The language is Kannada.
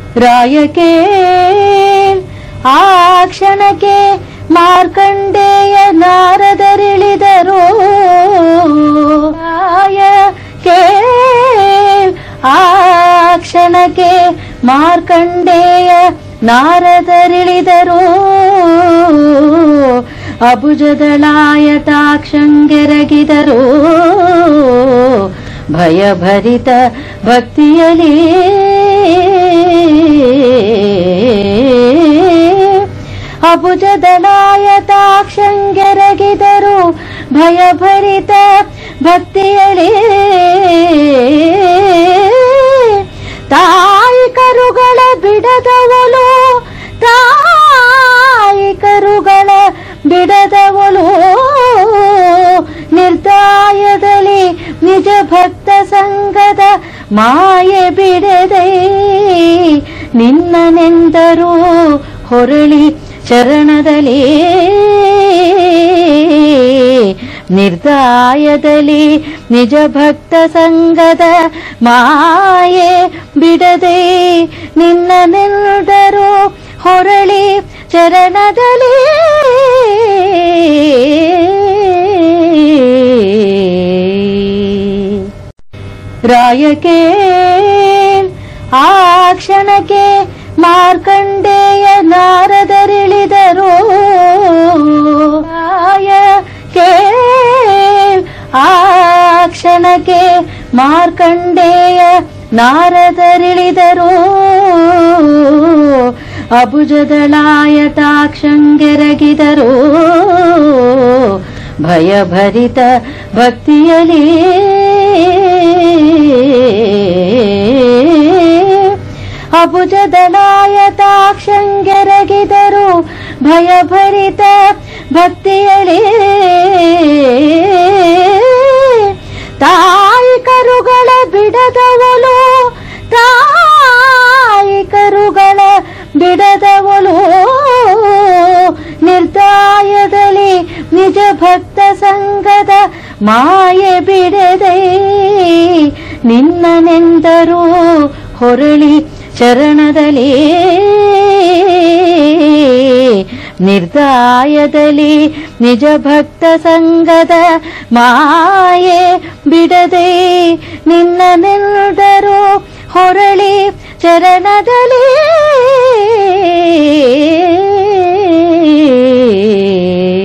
ರಾಯಕ್ಕೆ ಆ ಕ್ಷಣಕ್ಕೆ ಮಾರ್ಕಂಡೇಯ ನಾರದರಿಳಿದರು ರಾಯಕ್ಕೆ ಆ ಕ್ಷಣಕ್ಕೆ ಮಾರ್ಕಂಡೇಯ ನಾರದರಿಳಿದರು ಅಬುಜದಳಾಯತಾಕ್ಷಂಗೆರಗಿದರು ಭಯಭರಿತ ಭಕ್ತಿಯಲಿ ಅಬುಜದಳಾಯತಾಕ್ಷಂಗೆರಗಿದರು ಭಯಭರಿತ ಭಕ್ತಿಯಲಿ ತಾಯಿ ಕರುಗಳ ಬಿಡದವಳು ತಾಯಿ ಕರುಗಳ ಬಿಡದವಳು ನಿರ್ದಾಯದಲ್ಲಿ ನಿಜ ಭಕ್ತ ಸಂಘದ ಮಾಯೆ ಬಿಡದೆ ನಿನ್ನನೆಂದರು ಹೊರಳಿ ಚರಣದಲ್ಲಿ ನಿರ್ದಾಯದಲ್ಲಿ ನಿಜ ಭಕ್ತ ಸಂಘದ ಮಾಯೆ ಬಿಡದೆ ನಿನ್ನನೆಂದರು ಹೊರಳಿ ಚರಣದಲ್ಲಿ ರಾಯಕ್ಕೆ ಆ ಕ್ಷಣಕ್ಕೆ ಮಾರ್ಕಂಡೇಯ ನಾರದರಿಳಿದರು ರಾಯಕ್ಕೆ ಆ ಕ್ಷಣಕ್ಕೆ ಮಾರ್ಕಂಡೇಯ ನಾರದರಿಳಿದರು ಅಬುಜದಳಾಯತಾಕ್ಷಂಗೆರಗಿದರು ಭಯಭರಿತ ಭಕ್ತಿಯಲಿ ಅಬುಜದಳಾಯತಾಕ್ಷಂಗೆರಗಿದರು ಭಯಭರಿತ ಭಕ್ತಿಯಲಿ ತಾಯಿ ಕರುಗಳ ಬಿಡದವಳು ತಾಯಿ ಕರುಗಳ ಬಿಡದವಳು ನಿರ್ದಾಯದಲ್ಲಿ ನಿಜ ಭಕ್ತ ಸಂಘದ ಮಾಯೆ ಬಿಡದೆ ನಿನ್ನನೆಂದರು ಹೊರಳಿ ಚರಣದಲ್ಲಿ ನಿರ್ದಾಯದಲ್ಲಿ ನಿಜ ಭಕ್ತ ಸಂಘದ ಮಾಯೆ ಬಿಡದೆ ನಿನ್ನನೆಂದರು ಹೊರಳಿ ಚರಣದಲ್ಲಿ